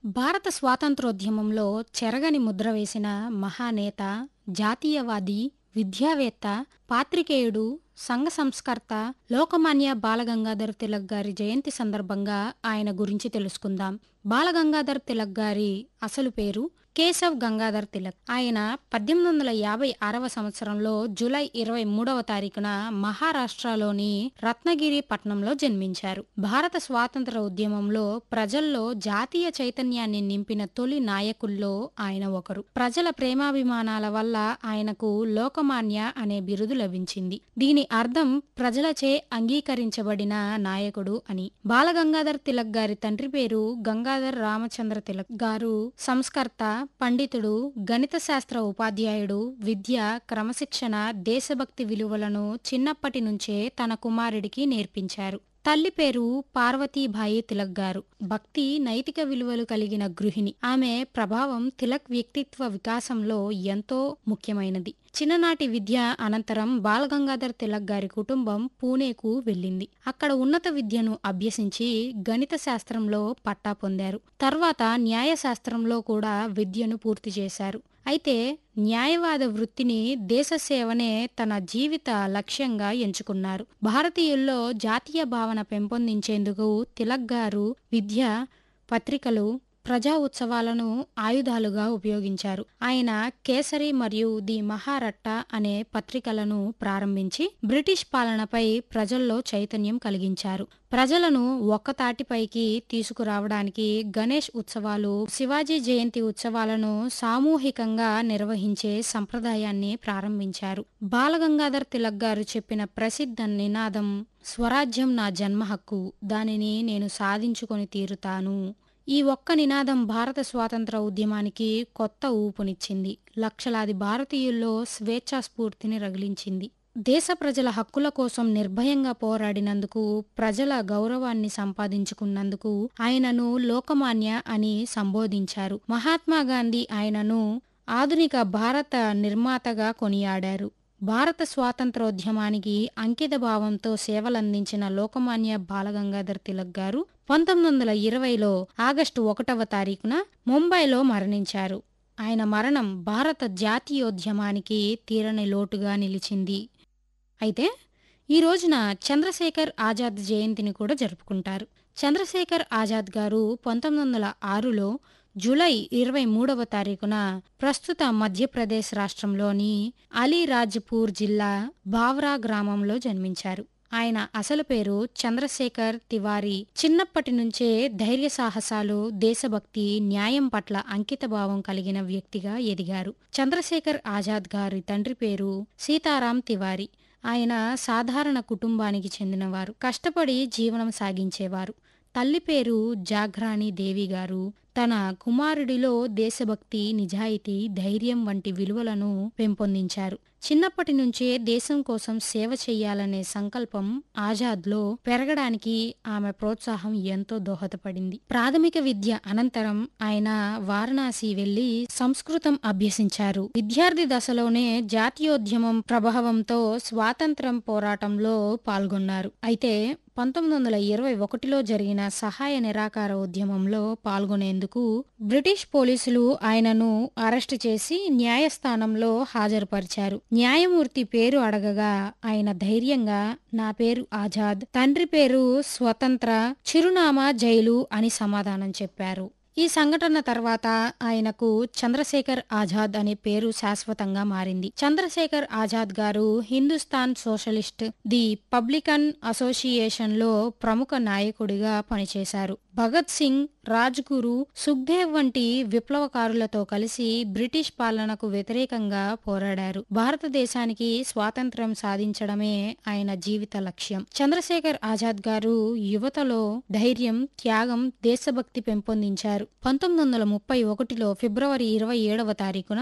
భారత స్వాతంత్రోద్యమంలో చెరగని ముద్ర వేసిన మహానేత జాతీయవాది విద్యావేత్త పాత్రికేయుడు సంఘ సంస్కర్త లోకమాన్య బాలగంగాధర్ తిలక్ గారి జయంతి సందర్భంగా ఆయన గురించి తెలుసుకుందాం బాలగంగాధర్ తిలక్ గారి అసలు పేరు కేశవ్ గంగాధర్ తిలక్ ఆయన పద్దెనిమిది వందల యాభై ఆరవ సంవత్సరంలో జూలై ఇరవై మూడవ తారీఖున మహారాష్ట్రలోని రత్నగిరి పట్నంలో జన్మించారు భారత స్వాతంత్ర ఉద్యమంలో ప్రజల్లో జాతీయ చైతన్యాన్ని నింపిన తొలి నాయకుల్లో ఆయన ఒకరు ప్రజల ప్రేమాభిమానాల వల్ల ఆయనకు లోకమాన్య అనే బిరుదు లభించింది దీని అర్థం ప్రజలచే అంగీకరించబడిన నాయకుడు అని బాలగంగాధర్ తిలక్ గారి తండ్రి పేరు గంగాధర్ రామచంద్ర తిలక్ గారు సంస్కర్త పండితుడు గణిత శాస్త్ర ఉపాధ్యాయుడు విద్య క్రమశిక్షణ దేశభక్తి విలువలను చిన్నప్పటి నుంచే తన కుమారుడికి నేర్పించారు తల్లి పేరు పార్వతీబాయి తిలక్ గారు భక్తి నైతిక విలువలు కలిగిన గృహిణి ఆమె ప్రభావం తిలక్ వ్యక్తిత్వ వికాసంలో ఎంతో ముఖ్యమైనది చిన్ననాటి విద్య అనంతరం బాలగంగాధర్ తిలక్ గారి కుటుంబం పూణేకు వెళ్ళింది అక్కడ ఉన్నత విద్యను అభ్యసించి గణిత శాస్త్రంలో పట్టా పొందారు తర్వాత న్యాయ శాస్త్రంలో కూడా విద్యను పూర్తి చేశారు అయితే న్యాయవాద వృత్తిని దేశ సేవనే తన జీవిత లక్ష్యంగా ఎంచుకున్నారు భారతీయుల్లో జాతీయ భావన పెంపొందించేందుకు తిలక్ గారు విద్య పత్రికలు ప్రజా ఉత్సవాలను ఆయుధాలుగా ఉపయోగించారు ఆయన కేసరి మరియు ది మహారట్ట అనే పత్రికలను ప్రారంభించి బ్రిటిష్ పాలనపై ప్రజల్లో చైతన్యం కలిగించారు ప్రజలను ఒక్కతాటిపైకి తీసుకురావడానికి గణేష్ ఉత్సవాలు శివాజీ జయంతి ఉత్సవాలను సామూహికంగా నిర్వహించే సంప్రదాయాన్ని ప్రారంభించారు బాలగంగాధర్ తిలక్ గారు చెప్పిన ప్రసిద్ధ నినాదం స్వరాజ్యం నా జన్మ హక్కు దానిని నేను సాధించుకొని తీరుతాను ఈ ఒక్క నినాదం భారత స్వాతంత్ర ఉద్యమానికి కొత్త ఊపునిచ్చింది లక్షలాది భారతీయుల్లో స్వేచ్ఛా స్ఫూర్తిని రగిలించింది దేశ ప్రజల హక్కుల కోసం నిర్భయంగా పోరాడినందుకు ప్రజల గౌరవాన్ని సంపాదించుకున్నందుకు ఆయనను లోకమాన్య అని సంబోధించారు మహాత్మా గాంధీ ఆయనను ఆధునిక భారత నిర్మాతగా కొనియాడారు భారత స్వాతంత్రోద్యమానికి అంకిత భావంతో సేవలందించిన లోకమాన్య బాలగంగాధర్ తిలక్ గారు పంతొమ్మిది వందల ఇరవైలో ఆగస్టు ఒకటవ తారీఖున ముంబైలో మరణించారు ఆయన మరణం భారత జాతీయోద్యమానికి తీరని లోటుగా నిలిచింది అయితే ఈ రోజున చంద్రశేఖర్ ఆజాద్ జయంతిని కూడా జరుపుకుంటారు చంద్రశేఖర్ ఆజాద్ గారు పంతొమ్మిది వందల ఆరులో జూలై ఇరవై మూడవ తారీఖున ప్రస్తుత మధ్యప్రదేశ్ రాష్ట్రంలోని అలీరాజ్పూర్ జిల్లా బావ్రా గ్రామంలో జన్మించారు ఆయన అసలు పేరు చంద్రశేఖర్ తివారీ చిన్నప్పటి నుంచే ధైర్య సాహసాలు దేశభక్తి న్యాయం పట్ల అంకితభావం కలిగిన వ్యక్తిగా ఎదిగారు చంద్రశేఖర్ ఆజాద్ గారి తండ్రి పేరు సీతారాం తివారీ ఆయన సాధారణ కుటుంబానికి చెందినవారు కష్టపడి జీవనం సాగించేవారు తల్లి పేరు జాఘ్రాణి దేవి గారు తన కుమారుడిలో దేశభక్తి నిజాయితీ ధైర్యం వంటి విలువలను పెంపొందించారు చిన్నప్పటి నుంచే దేశం కోసం సేవ చేయాలనే సంకల్పం ఆజాద్లో పెరగడానికి ఆమె ప్రోత్సాహం ఎంతో దోహదపడింది ప్రాథమిక విద్య అనంతరం ఆయన వారణాసి వెళ్లి సంస్కృతం అభ్యసించారు విద్యార్థి దశలోనే జాతీయోద్యమం ప్రభావంతో స్వాతంత్రం పోరాటంలో పాల్గొన్నారు అయితే పంతొమ్మిది వందల ఇరవై ఒకటిలో జరిగిన సహాయ నిరాకార ఉద్యమంలో పాల్గొనేందుకు బ్రిటిష్ పోలీసులు ఆయనను అరెస్టు చేసి న్యాయస్థానంలో హాజరుపరిచారు న్యాయమూర్తి పేరు అడగగా ఆయన ధైర్యంగా నా పేరు ఆజాద్ తండ్రి పేరు స్వతంత్ర చిరునామా జైలు అని సమాధానం చెప్పారు ఈ సంఘటన తర్వాత ఆయనకు చంద్రశేఖర్ ఆజాద్ అనే పేరు శాశ్వతంగా మారింది Chandrashekhar Azad garu Hindustan socialist republican association లో ప్రముఖ నాయకుడిగా పనిచేశారు భగత్ సింగ్ రాజ్గురు సుఖ్దేవ్ వంటి విప్లవకారులతో కలిసి బ్రిటిష్ పాలనకు వ్యతిరేకంగా పోరాడారు భారతదేశానికి స్వాతంత్ర్యం సాధించడమే ఆయన జీవిత లక్ష్యం చంద్రశేఖర్ ఆజాద్ గారు యువతలో ధైర్యం త్యాగం దేశభక్తి పెంపొందించారు పంతొమ్మిది వందల ముప్పై ఒకటిలో ఫిబ్రవరి ఇరవై ఏడవ తారీఖున